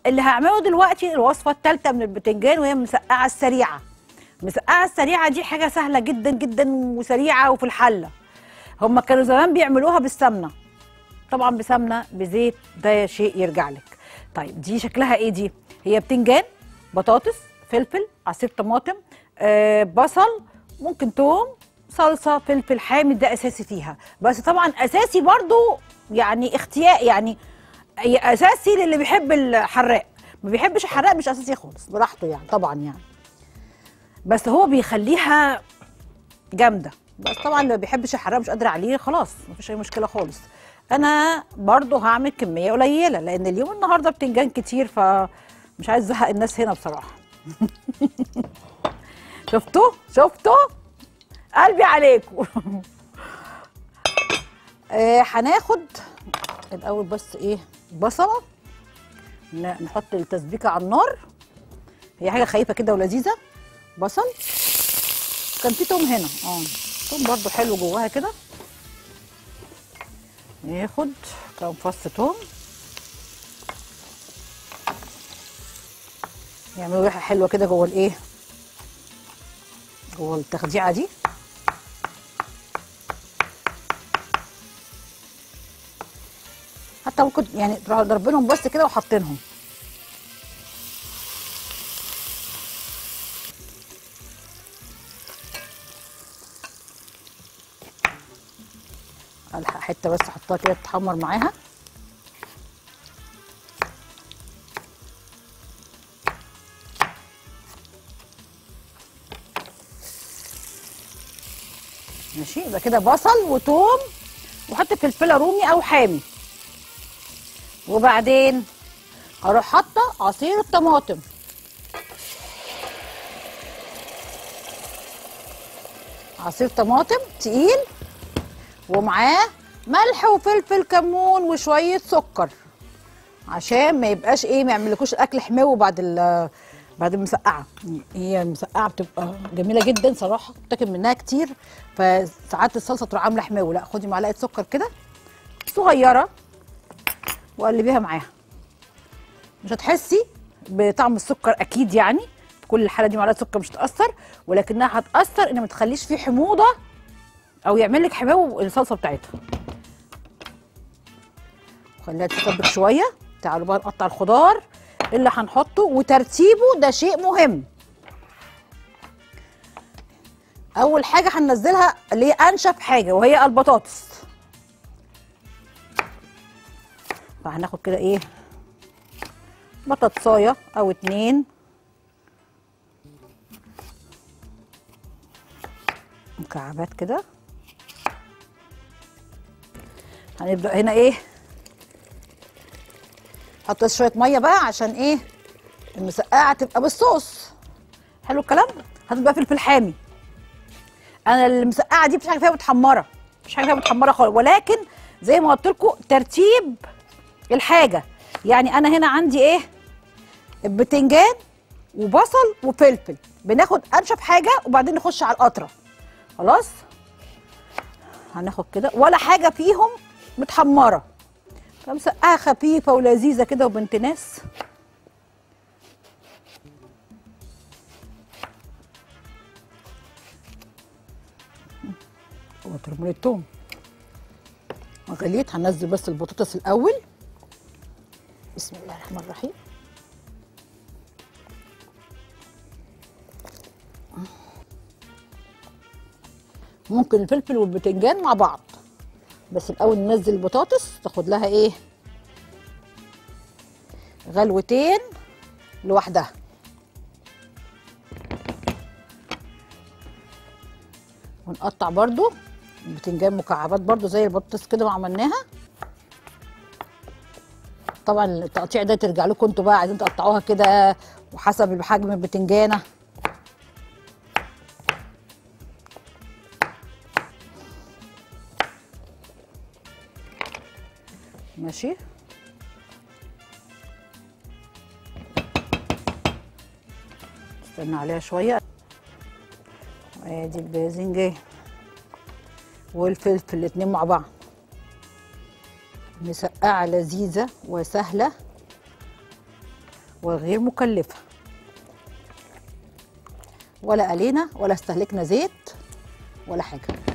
اللي هعمله دلوقتي الوصفه الثالثه من البتنجان وهي المسقعه السريعه المسقعه السريعه دي حاجه سهله جدا جدا وسريعه وفي الحله هم كانوا زمان بيعملوها بالسمنه طبعا بسمنه بزيت ده شيء يرجع لك طيب دي شكلها ايه دي هي بتنجان بطاطس فلفل عصير طماطم آه بصل ممكن توم صلصه فلفل حامض ده اساسي فيها بس طبعا اساسي برضو يعني اختيار يعني هي اساسي للي بيحب الحراق ما بيحبش الحراق مش اساسي خالص براحته يعني طبعا يعني بس هو بيخليها جامده بس طبعا اللي ما بيحبش الحراق مش قادر عليه خلاص مفيش اي مشكله خالص انا برضو هعمل كميه قليله لان اليوم النهارده بتنجان كتير فمش عايز ازهق الناس هنا بصراحه شفتوا شفتوا قلبي عليكم آه، هناخد الاول بس ايه بصله ن- نحط التسبيكه على النار هي حاجه خفيفه كده ولذيذه بصل كان في توم هنا اه توم برضو حلو جواها كده ناخد كام فص توم يعملوا ريحه حلوه كده جوه الايه جوه التخديعه دي حتى ممكن يعني تروحوا ضربينهم بس كده وحاطينهم الحق حته بس احطها كده تتحمر معاها ماشي يبقى كده بصل وتوم وحط فلفله رومي او حامي وبعدين هروح حاطه عصير الطماطم عصير طماطم تقيل ومعاه ملح وفلفل كمون وشويه سكر عشان ما يبقاش ايه ما يعملكوش الاكل حماوي بعد ال بعد المسقعه هي المسقعه بتبقى جميله جدا صراحه بتاكل منها كتير فساعات الصلصه تروح عامله حماوي لا خدي معلقه سكر كده صغيره وقلبيها معاها مش هتحسي بطعم السكر اكيد يعني في كل الحاله دي معلقه سكر مش هتاثر ولكنها هتاثر ان ما تخليش فيه حموضه او يعمل لك حماوه الصلصه بتاعتها خليها تسبك شويه تعالوا بقى نقطع الخضار اللي هنحطه وترتيبه ده شيء مهم اول حاجه هننزلها اللي هي انشف حاجه وهي البطاطس فهناخد كده ايه بطاطسايه او اتنين مكعبات كده هنبدا هنا ايه حط بس شويه ميه بقى عشان ايه المسقعه تبقى بالصوص حلو الكلام هتبقى فلفل حامي انا المسقعه دي مفيش حاجه فيها متحمره مفيش حاجه فيها متحمره خالص ولكن زي ما قلت لكم ترتيب الحاجه يعني انا هنا عندي ايه البتنجان وبصل وفلفل بناخد انشف حاجه وبعدين نخش على القطره خلاص هناخد كده ولا حاجه فيهم متحمره فمسقعه خفيفه ولذيذه كده وبنت ناس وترمي التوم غليت هنزل بس البطاطس الاول بسم الله الرحمن الرحيم ممكن الفلفل والبتنجان مع بعض بس الاول ننزل البطاطس تاخد لها ايه غلوتين لوحدها ونقطع برضو البتنجان مكعبات برضو زي البطاطس كده ما عملناها طبعا التقطيع ده ترجع لكم انتوا بقى عايزين تقطعوها كده وحسب حجم البتنجانه ماشي استنى عليها شويه وادي الباذنجان والفلفل الاتنين مع بعض مسقعه لذيذه وسهله وغير مكلفه ولا قلينا ولا استهلكنا زيت ولا حاجه